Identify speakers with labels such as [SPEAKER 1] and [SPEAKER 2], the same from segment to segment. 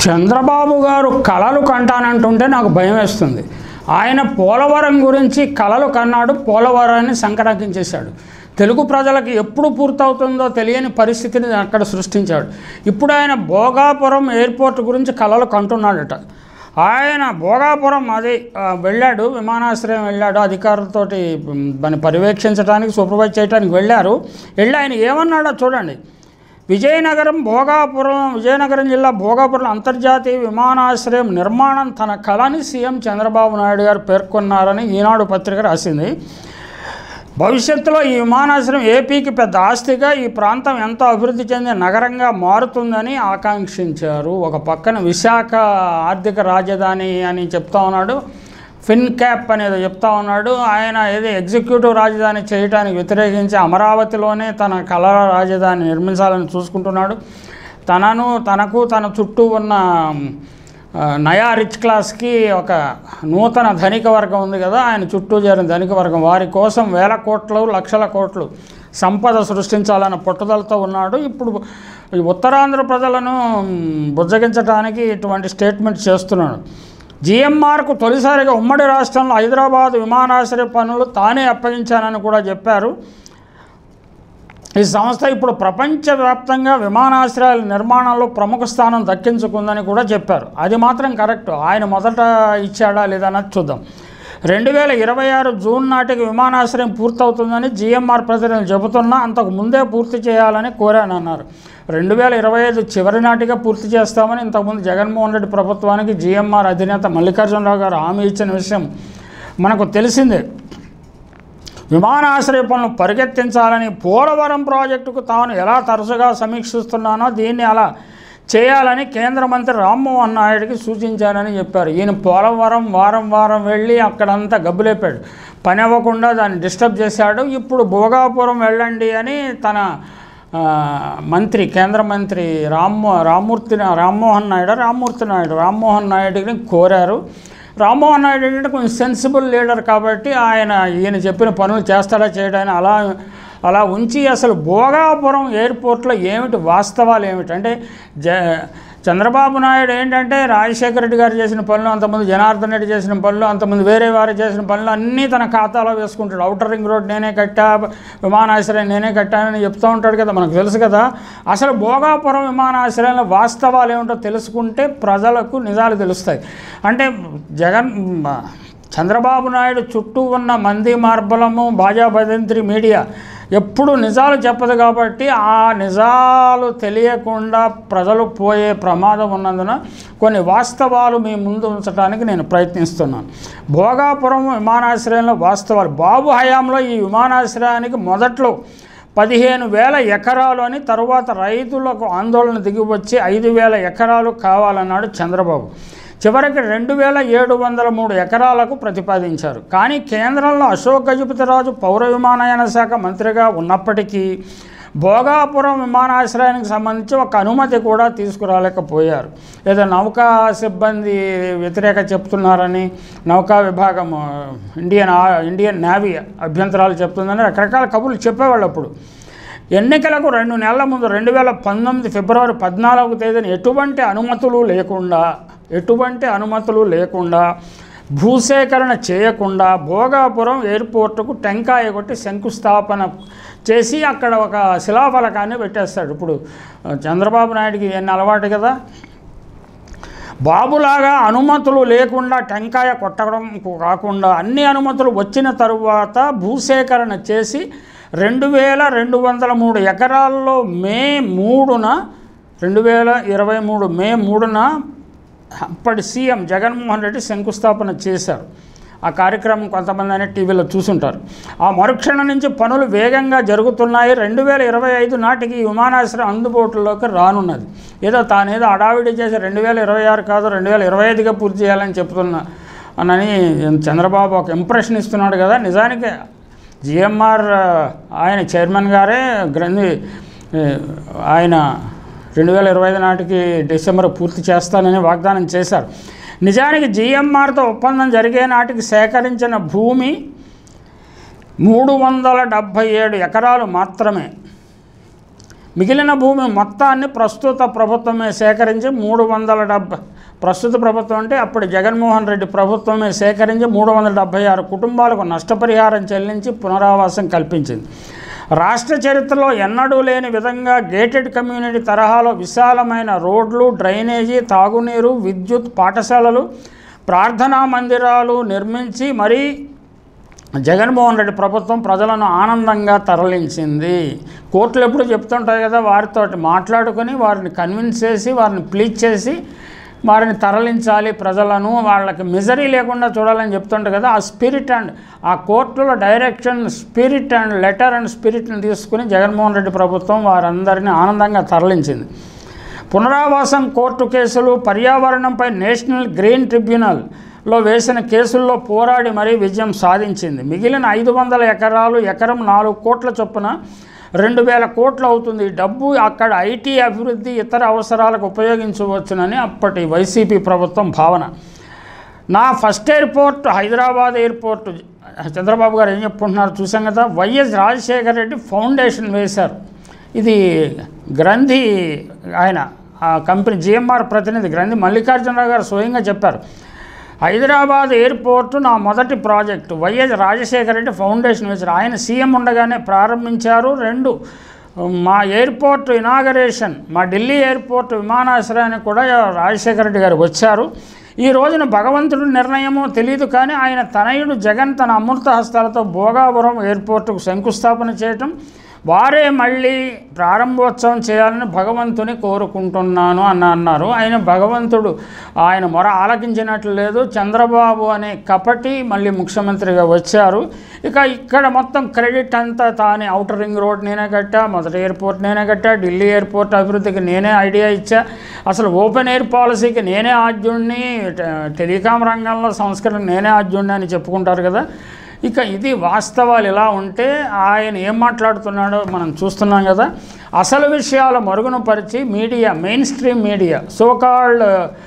[SPEAKER 1] చంద్రబాబు గారు కళలు కంటానంటుంటే నాకు భయం వేస్తుంది ఆయన పోలవరం గురించి కళలు కన్నాడు పోలవరాన్ని సంకరాకించేశాడు తెలుగు ప్రజలకు ఎప్పుడు పూర్తవుతుందో తెలియని పరిస్థితిని అక్కడ సృష్టించాడు ఇప్పుడు ఆయన భోగాపురం ఎయిర్పోర్ట్ గురించి కళలు కంటున్నాడట ఆయన భోగాపురం అది ఆ, వెళ్ళాడు విమానాశ్రయం వెళ్ళాడు అధికారులతోటి ఉమ్, దాన్ని పర్యవేక్షించడానికి సూపర్వైజ్ చేయడానికి వెళ్ళారు వెళ్ళి ఆయన ఏమన్నాడో చూడండి విజయనగరం భోగాపురం విజయనగరం జిల్లా భోగాపురం అంతర్జాతీయ విమానాశ్రయం నిర్మాణం తన కళని సీఎం చంద్రబాబు నాయుడు గారు పేర్కొన్నారని ఈనాడు పత్రిక రాసింది భవిష్యత్తులో ఈ విమానాశ్రయం ఏపీకి పెద్ద ఆస్తిగా ఈ ప్రాంతం ఎంతో అభివృద్ధి చెందిన నగరంగా మారుతుందని ఆకాంక్షించారు ఒక పక్కన విశాఖ ఆర్థిక రాజధాని అని చెప్తా ఉన్నాడు ఫిన్ క్యాప్ అనేది చెప్తా ఉన్నాడు ఆయన ఏదో ఎగ్జిక్యూటివ్ రాజధాని చేయడానికి వ్యతిరేకించి అమరావతిలోనే తన కళల రాజధాని నిర్మించాలని చూసుకుంటున్నాడు తనను తనకు తన చుట్టూ ఉన్న ఆ, నయా రిచ్ క్లాస్కి ఒక నూతన ధనిక వర్గం ఉంది కదా ఆయన చుట్టూ చేరిన ధనిక వర్గం వారి కోసం వేల కోట్లు లక్షల కోట్లు సంపద సృష్టించాలన్న పట్టుదలతో ఉన్నాడు ఇప్పుడు ఈ ఉత్తరాంధ్ర ప్రజలను మ్, బుజ్జగించడానికి ఇటువంటి స్టేట్మెంట్ చేస్తున్నాడు జిఎంఆర్కు తొలిసారిగా ఉమ్మడి రాష్ట్రంలో హైదరాబాద్ విమానాశ్రయ పనులు తానే అప్పగించానని కూడా చెప్పారు ఈ సంస్థ ఇప్పుడు ప్రపంచవ్యాప్తంగా విమానాశ్రయాల నిర్మాణంలో ప్రముఖ స్థానం దక్కించుకుందని కూడా చెప్పారు అది మాత్రం కరెక్ట్ ఆయన మొదట ఇచ్చాడా లేదా అన్నది చూద్దాం రెండు వేల ఇరవై ఆరు జూన్ నాటికి విమానాశ్రయం పూర్తవుతుందని జిఎంఆర్ ప్రతినిధులు చెబుతున్నా అంతకు ముందే పూర్తి చేయాలని కోరానన్నారు రెండు వేల ఇరవై ఐదు చివరి నాటిగా పూర్తి చేస్తామని ఇంతకుముందు జగన్మోహన్ రెడ్డి ప్రభుత్వానికి జిఎంఆర్ అధినేత మల్లికార్జునరావు గారు హామీ ఇచ్చిన విషయం మనకు తెలిసిందే విమానాశ్రయ పనులు పరిగెత్తించాలని పోలవరం ప్రాజెక్టుకు తాను ఎలా తరచుగా సమీక్షిస్తున్నానో దీన్ని అలా చేయాలని కేంద్ర మంత్రి రామ్మోహన్ నాయుడికి సూచించానని చెప్పారు ఈయన పోలవరం వారం వారం వెళ్ళి అక్కడంతా గబ్బులేపాడు పని అవ్వకుండా దాన్ని డిస్టర్బ్ చేశాడు ఇప్పుడు భోగాపురం వెళ్ళండి అని తన ఆ, మంత్రి కేంద్ర మంత్రి రామ్మో రామ్మూర్తి రామ్మోహన్ నాయుడు రామ్మూర్తి నాయుడు రామ్మోహన్ నాయుడిని కోరారు రామ్మోహన్ నాయుడు ఏంటంటే కొంచెం సెన్సిబుల్ లీడర్ కాబట్టి ఆయన ఈయన చెప్పిన పనులు చేస్తాడా చేయడానికి అలా అలా ఉంచి అసలు భోగాపురం ఎయిర్పోర్ట్లో ఏమిటి వాస్తవాలు ఏమిటి అంటే జ చంద్రబాబు నాయుడు ఏంటంటే రాజశేఖర రెడ్డి గారు చేసిన పనులు అంతమంది జనార్దన్ రెడ్డి చేసిన పనులు అంతమంది వేరే వారు చేసిన పనులు అన్నీ తన ఖాతాలో వేసుకుంటాడు అవుటర్ రింగ్ రోడ్ నేనే కట్టా విమానాశ్రయం నేనే కట్టానని చెప్తూ ఉంటాడు కదా మనకు తెలుసు కదా అసలు భోగాపురం విమానాశ్రయంలో వాస్తవాలు ఏమిటో తెలుసుకుంటే ప్రజలకు నిజాలు తెలుస్తాయి అంటే జగన్ చంద్రబాబు నాయుడు చుట్టూ ఉన్న మంది మార్బలము భాజా భజంత్రి మీడియా ఎప్పుడు నిజాలు చెప్పదు కాబట్టి ఆ నిజాలు తెలియకుండా ప్రజలు పోయే ప్రమాదం ఉన్నందున కొన్ని వాస్తవాలు మీ ముందు ఉంచడానికి నేను ప్రయత్నిస్తున్నాను భోగాపురం విమానాశ్రయంలో వాస్తవాలు బాబు హయాంలో ఈ విమానాశ్రయానికి మొదట్లో పదిహేను వేల ఎకరాలు అని తరువాత రైతులకు ఆందోళన దిగివచ్చి ఐదు వేల ఎకరాలు కావాలన్నాడు చంద్రబాబు చివరికి రెండు వేల ఏడు వందల మూడు ఎకరాలకు ప్రతిపాదించారు కానీ కేంద్రంలో అశోక్ గజపతిరాజు పౌర విమానయాన శాఖ మంత్రిగా ఉన్నప్పటికీ భోగాపురం విమానాశ్రయానికి సంబంధించి ఒక అనుమతి కూడా తీసుకురాలేకపోయారు ఏదో నౌకా సిబ్బంది వ్యతిరేక చెప్తున్నారని నౌకా విభాగం ఆ, ఇండియన్ ఆ- ఇండియన్ నేవీ అభ్యంతరాలు చెప్తుందని రకరకాల కబుర్లు చెప్పేవాళ్ళు అప్పుడు ఎన్నికలకు రెండు నెలల ముందు రెండు వేల పంతొమ్మిది ఫిబ్రవరి పద్నాలుగు తేదీన ఎటువంటి అనుమతులు లేకుండా ఎటువంటి అనుమతులు లేకుండా భూసేకరణ చేయకుండా భోగాపురం ఎయిర్పోర్టుకు టెంకాయ కొట్టి శంకుస్థాపన చేసి అక్కడ ఒక శిలాఫలకాన్ని పెట్టేస్తాడు ఇప్పుడు ఆ, చంద్రబాబు నాయుడికి ఎన్ని అలవాటు కదా బాబులాగా అనుమతులు లేకుండా టెంకాయ కొట్టడం కాకుండా అన్ని అనుమతులు వచ్చిన తరువాత భూసేకరణ చేసి రెండు వేల రెండు వందల మూడు ఎకరాల్లో మే మూడున రెండు వేల ఇరవై మూడు మే మూడున అప్పటి సీఎం జగన్మోహన్ రెడ్డి శంకుస్థాపన చేశారు ఆ కార్యక్రమం కొంతమంది అనే టీవీలో చూసుంటారు ఆ మరుక్షణం నుంచి పనులు వేగంగా జరుగుతున్నాయి రెండు వేల ఇరవై ఐదు నాటికి ఈ విమానాశ్రయం అందుబాటులోకి రానున్నది ఏదో తానేదో అడావిడి చేసి రెండు వేల ఇరవై ఆరు కాదు రెండు వేల ఇరవై ఐదుగా పూర్తి చేయాలని చెప్తున్నా అని చంద్రబాబు ఒక ఇంప్రెషన్ ఇస్తున్నాడు కదా నిజానికి జిఎంఆర్ ఆయన చైర్మన్ గారే గ్రంథి ఏ, ఆయన రెండు వేల ఇరవై ఐదు నాటికి డిసెంబర్ పూర్తి చేస్తానని వాగ్దానం చేశారు నిజానికి జిఎంఆర్తో ఒప్పందం జరిగే నాటికి సేకరించిన భూమి మూడు వందల డెబ్భై ఏడు ఎకరాలు మాత్రమే మిగిలిన భూమి మొత్తాన్ని ప్రస్తుత ప్రభుత్వమే సేకరించి మూడు వందల డెబ్బై ప్రస్తుత ప్రభుత్వం అంటే అప్పుడు జగన్మోహన్ రెడ్డి ప్రభుత్వమే సేకరించి మూడు వందల డెబ్బై ఆరు కుటుంబాలకు నష్టపరిహారం చెల్లించి పునరావాసం కల్పించింది రాష్ట్ర చరిత్రలో ఎన్నడూ లేని విధంగా గేటెడ్ కమ్యూనిటీ తరహాలో విశాలమైన రోడ్లు డ్రైనేజీ తాగునీరు విద్యుత్ పాఠశాలలు ప్రార్థనా మందిరాలు నిర్మించి మరీ జగన్మోహన్ రెడ్డి ప్రభుత్వం ప్రజలను ఆనందంగా తరలించింది కోర్టులు ఎప్పుడు చెప్తుంటాయి కదా వారితో మాట్లాడుకొని వారిని కన్విన్స్ చేసి వారిని ప్లీజ్ చేసి వారిని తరలించాలి ప్రజలను వాళ్ళకి మిజరీ లేకుండా చూడాలని చెప్తుంటారు కదా ఆ స్పిరిట్ అండ్ ఆ కోర్టుల direction spirit and letter and స్పిరిట్ని తీసుకుని జగన్మోహన్ రెడ్డి ప్రభుత్వం వారందరినీ ఆనందంగా తరలించింది పునరావాసం కోర్టు కేసులు పర్యావరణంపై నేషనల్ గ్రీన్ ట్రిబ్యునల్లో వేసిన కేసుల్లో పోరాడి మరీ విజయం సాధించింది మిగిలిన ఐదు వందల ఎకరాలు ఎకరం నాలుగు కోట్ల చొప్పున రెండు వేల కోట్లు అవుతుంది ఈ డబ్బు అక్కడ ఐటీ అభివృద్ధి ఇతర అవసరాలకు ఉపయోగించవచ్చునని అప్పటి వైసీపీ ప్రభుత్వం భావన నా first airport Hyderabad airport Chandrababu garu ఏం చెప్పుకుంటున్నారు చూసాం కదా వైఎస్ రాజశేఖర రెడ్డి ఫౌండేషన్ వేశారు ఇది గ్రంథి ఆయన ఆ కంపెనీ జిఎంఆర్ ప్రతినిధి గ్రంథి మల్లికార్జునరావు గారు స్వయంగా చెప్పారు హైదరాబాద్ ఎయిర్పోర్టు నా మొదటి ప్రాజెక్టు వైఎస్ రాజశేఖర రెడ్డి ఫౌండేషన్ వేశారు ఆయన సీఎం ఉండగానే ప్రారంభించారు రెండు మా ఎయిర్పోర్ట్ ఇనాగరేషన్ మా ఢిల్లీ ఎయిర్పోర్ట్ విమానాశ్రయానికి కూడా రాజశేఖర రెడ్డి గారు వచ్చారు ఈ రోజున భగవంతుడి నిర్ణయమో తెలియదు కానీ ఆయన తనయుడు జగన్ తన అమృత హస్తాలతో భోగాపురం ఎయిర్పోర్టుకు శంకుస్థాపన చేయటం వారే మళ్ళీ ప్రారంభోత్సవం చేయాలని భగవంతుని కోరుకుంటున్నాను అని అన్నారు ఆయన భగవంతుడు ఆయన మొర ఆలకించినట్లు లేదు చంద్రబాబు అనే కపటి మళ్ళీ ముఖ్యమంత్రిగా వచ్చారు ఇక ఇక్కడ మొత్తం క్రెడిట్ అంతా తానే అవుటర్ రింగ్ రోడ్ నేనే కట్టా మొదటి ఎయిర్పోర్ట్ నేనే కట్టా ఢిల్లీ ఎయిర్పోర్ట్ అభివృద్ధికి నేనే ఐడియా ఇచ్చా అసలు ఓపెన్ ఎయిర్ పాలసీకి నేనే ఆద్యుణ్ణి టె- టెలికాం రంగంలో సంస్కరణ నేనే ఆద్యుణ్ణి అని చెప్పుకుంటారు కదా ఇక ఇది వాస్తవాలు ఇలా ఉంటే ఆయన ఏం మాట్లాడుతున్నాడో మనం చూస్తున్నాం కదా అసలు విషయాల మరుగున పరిచి media mainstream media so called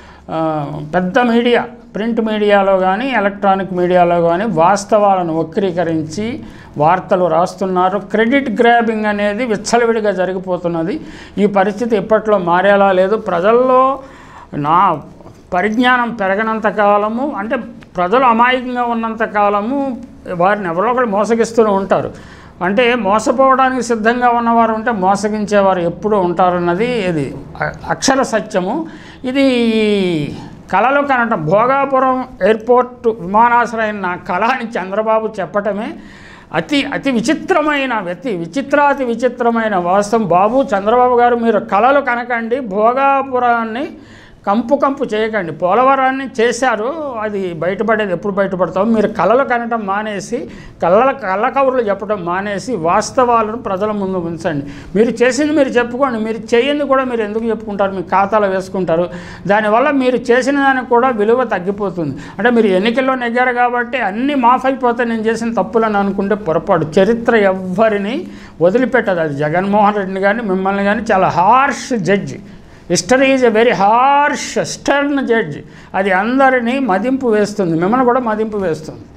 [SPEAKER 1] పెద్ద మీడియా ప్రింట్ మీడియాలో కానీ ఎలక్ట్రానిక్ మీడియాలో కానీ వాస్తవాలను వక్రీకరించి వార్తలు రాస్తున్నారు క్రెడిట్ గ్రాబింగ్ అనేది విచ్చలవిడిగా జరిగిపోతున్నది ఈ పరిస్థితి ఇప్పట్లో మారేలా లేదు ప్రజల్లో నా పరిజ్ఞానం పెరగనంత కాలము అంటే ప్రజలు అమాయకంగా ఉన్నంత కాలము వారిని ఎవరో ఒకరు మోసగిస్తూనే ఉంటారు అంటే మోసపోవడానికి సిద్ధంగా ఉన్నవారు ఉంటే మోసగించేవారు ఎప్పుడూ ఉంటారన్నది ఇది అ- అక్షర సత్యము ఇది కళలు కనటం భోగాపురం ఎయిర్పోర్ట్ విమానాశ్రయం నా కళ అని చంద్రబాబు చెప్పటమే అతి అతి విచిత్రమైన అతి విచిత్రాతి విచిత్రమైన వాస్తవం బాబు చంద్రబాబు గారు మీరు కళలు కనకండి భోగాపురాన్ని కంపు కంపు చేయకండి పోలవరాన్ని చేశారు అది బయటపడేది ఎప్పుడు బయటపడతాం మీరు కళలు కనటం మానేసి కళ్ళ కళ్ళ కబుర్లు చెప్పడం మానేసి వాస్తవాలను ప్రజల ముందు ఉంచండి మీరు చేసింది మీరు చెప్పుకోండి మీరు చేయంది కూడా మీరు ఎందుకు చెప్పుకుంటారు మీ ఖాతాలో వేసుకుంటారు దానివల్ల మీరు చేసిన దానికి కూడా విలువ తగ్గిపోతుంది అంటే మీరు ఎన్నికల్లో నెగ్గారు కాబట్టి అన్నీ మాఫ్ అయిపోతాయి నేను చేసిన తప్పులని అనుకుంటే పొరపాటు చరిత్ర ఎవ్వరిని వదిలిపెట్టదు అది జగన్మోహన్ రెడ్డిని కానీ మిమ్మల్ని కానీ చాలా harsh judge history is a very harsh stern judge అది అందరినీ మదింపు వేస్తుంది మిమ్మల్ని కూడా మదింపు వేస్తుంది